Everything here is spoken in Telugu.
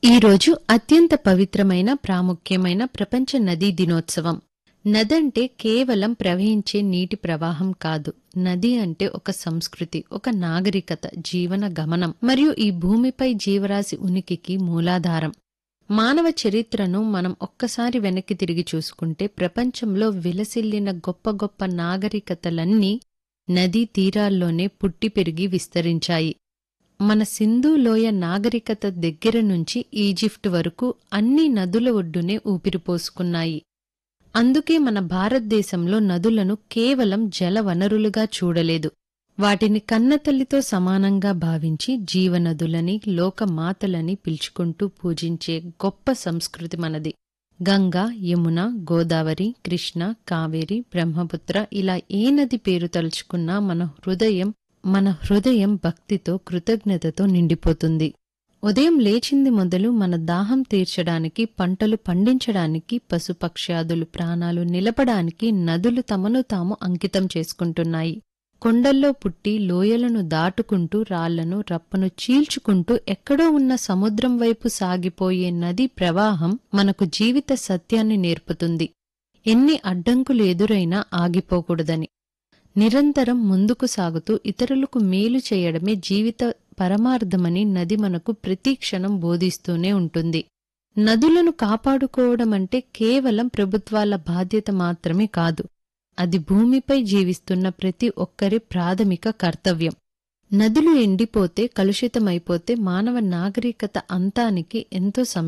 ఈరోజు అత్యంత పవిత్రమైన ప్రాముఖ్యమైన ప్రపంచ నదీ దినోత్సవం నదంటే కేవలం ప్రవహించే నీటి ప్రవాహం కాదు నది అంటే ఒక సంస్కృతి ఒక నాగరికత జీవన గమనం మరియు ఈ భూమిపై జీవరాశి ఉనికికి మూలాధారం మానవ చరిత్రను మనం ఒక్కసారి వెనక్కి తిరిగి చూసుకుంటే ప్రపంచంలో విలసిల్లిన గొప్ప గొప్ప నాగరికతలన్నీ నదీ తీరాల్లోనే పుట్టి పెరిగి విస్తరించాయి మన సింధు లోయ నాగరికత దగ్గర నుంచి ఈజిప్ట్ వరకు అన్ని నదుల ఒడ్డునే ఊపిరిపోసుకున్నాయి అందుకే మన భారతదేశంలో నదులను కేవలం జల వనరులుగా చూడలేదు వాటిని కన్నతల్లితో సమానంగా భావించి జీవనదులని లోకమాతలని పిలుచుకుంటూ పూజించే గొప్ప సంస్కృతి మనది గంగా యమున గోదావరి కృష్ణ కావేరి బ్రహ్మపుత్ర ఇలా ఏ నది పేరు తలుచుకున్నా మన హృదయం మన హృదయం భక్తితో కృతజ్ఞతతో నిండిపోతుంది ఉదయం లేచింది మొదలు మన దాహం తీర్చడానికి పంటలు పండించడానికి పశుపక్ష్యాదులు ప్రాణాలు నిలపడానికి నదులు తమను తాము అంకితం చేసుకుంటున్నాయి కొండల్లో పుట్టి లోయలను దాటుకుంటూ రాళ్లను రప్పను చీల్చుకుంటూ ఎక్కడో ఉన్న సముద్రం వైపు సాగిపోయే నది ప్రవాహం మనకు జీవిత సత్యాన్ని నేర్పుతుంది ఎన్ని అడ్డంకులు ఎదురైనా ఆగిపోకూడదని నిరంతరం ముందుకు సాగుతూ ఇతరులకు మేలు చేయడమే జీవిత పరమార్థమని నది మనకు ప్రతి క్షణం బోధిస్తూనే ఉంటుంది నదులను కాపాడుకోవడమంటే కేవలం ప్రభుత్వాల బాధ్యత మాత్రమే కాదు అది భూమిపై జీవిస్తున్న ప్రతి ఒక్కరి ప్రాథమిక కర్తవ్యం నదులు ఎండిపోతే కలుషితమైపోతే మానవ నాగరికత అంతానికి ఎంతో